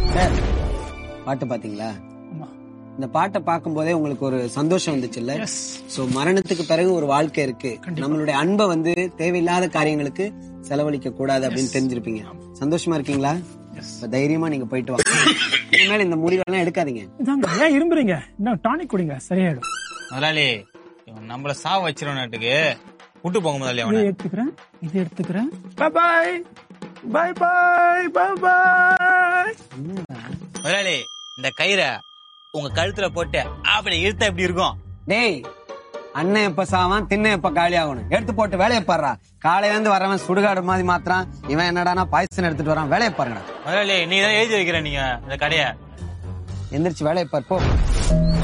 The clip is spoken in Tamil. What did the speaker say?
சார் பாட்டு பாத்தீங்களா ஆமா இந்த பாட்டை பார்க்கும்போதே உங்களுக்கு ஒரு சந்தோஷம் வந்துச்சுல்ல எஸ் சோ மரணத்துக்கு பிறகு ஒரு வாழ்க்கை இருக்கு நம்மளுடைய அன்பை வந்து தேவையில்லாத காரியங்களுக்கு செலவழிக்க கூடாது அப்படின்னு தெரிஞ்சிருப்பீங்க சந்தோஷமா இருக்கீங்களா எஸ் இப்ப தைரியமா நீங்க போயிட்டு வாங்க இனிமேல் இந்த முடிவெல்லாம் எடுக்காதீங்க இதாங்க ஏன் இரும்புறீங்க இன்னும் டானிக் குடிங்க சரியாயிடும் முதலாளி இவன் நம்மள சாவ வச்சிருவனாட்டுக்கு விட்டு போங்க முதலாளி இதை அவனை எடுத்துக்கிறேன் இதை எடுத்துக்கிறேன் பாய் பாய் பாய் பாய் பாய் பாய் முதலாளி இந்த கயிறை உங்க கழுத்துல போட்டு அப்படி இழுத்தா எப்படி இருக்கும் டேய் அண்ணன் எப்ப சாவான் திண்ண எப்ப காலி ஆகணும் எடுத்து போட்டு வேலையை பாடுறா காலையில இருந்து வரவன் சுடுகாடு மாதிரி மாத்திரான் இவன் என்னடானா பாய்சன் எடுத்துட்டு வரான் வேலையை பாருங்கடா முதலாளி நீ தான் எழுதி வைக்கிற நீங்க இந்த கடைய எந்திரிச்சு வேலையை பார் போ